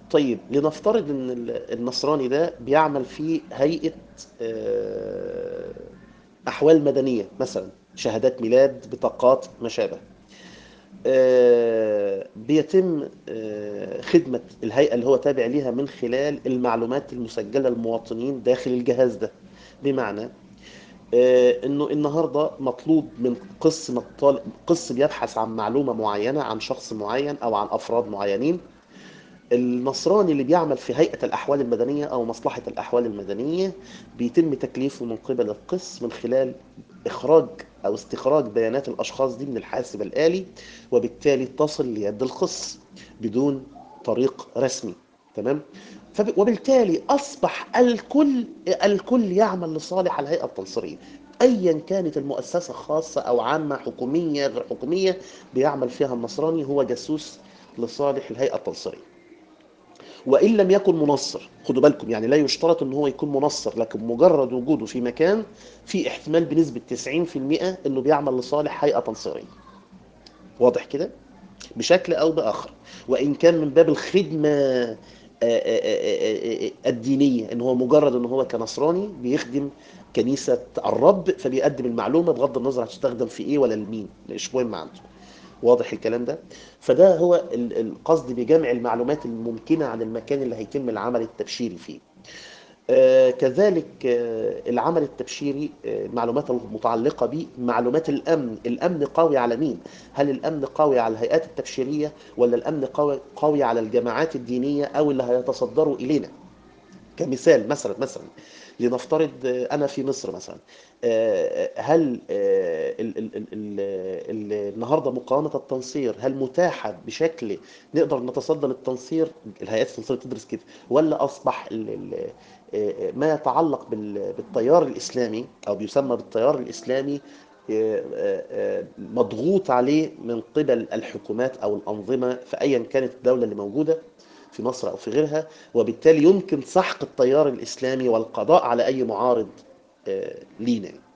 طيب لنفترض ان النصراني ده بيعمل في هيئة احوال مدنية مثلا شهادات ميلاد بطاقات ما شابه بيتم خدمة الهيئة اللي هو تابع ليها من خلال المعلومات المسجلة للمواطنين داخل الجهاز ده بمعنى انه النهارده مطلوب من قس الطالب قس بيبحث عن معلومه معينه عن شخص معين او عن افراد معينين النصراني اللي بيعمل في هيئه الاحوال المدنيه او مصلحه الاحوال المدنيه بيتم تكليفه من قبل القس من خلال اخراج او استخراج بيانات الاشخاص دي من الحاسب الالي وبالتالي تصل ليد القس بدون طريق رسمي تمام وبالتالي أصبح الكل الكل يعمل لصالح الهيئة التنصيرية أيا كانت المؤسسة خاصة أو عامة حكومية غير حكومية بيعمل فيها النصراني هو جاسوس لصالح الهيئة التنصيرية وإن لم يكن منصر خدوا بالكم يعني لا يشترط أن هو يكون منصر لكن مجرد وجوده في مكان في احتمال بنسبة 90% أنه بيعمل لصالح هيئة تنصيرية واضح كده بشكل أو بآخر وإن كان من باب الخدمة الدينية ان هو مجرد ان هو كنصراني بيخدم كنيسة الرب فبيقدم المعلومة بغض النظر هتستخدم في ايه ولا لمين مش مهم عنده واضح الكلام ده فده هو القصد بجمع المعلومات الممكنة عن المكان اللي هيتم العمل التبشيري فيه آه كذلك آه العمل التبشيري آه المعلومات المتعلقة به معلومات الأمن الأمن قوي على مين هل الأمن قوي على الهيئات التبشيرية ولا الأمن قوي, قوي على الجماعات الدينية أو اللي هيتصدروا إلينا كمثال مثلا مثلا لنفترض أنا في مصر مثلا هل النهاردة مقاومة التنصير هل متاحة بشكل نقدر نتصدى للتنصير الهيئات التنصيرية تدرس كده ولا أصبح ما يتعلق بالتيار الإسلامي أو بيسمى بالتيار الإسلامي مضغوط عليه من قبل الحكومات أو الأنظمة في أيا كانت الدولة اللي موجودة في مصر أو في غيرها وبالتالي يمكن سحق التيار الإسلامي والقضاء على أي معارض لينا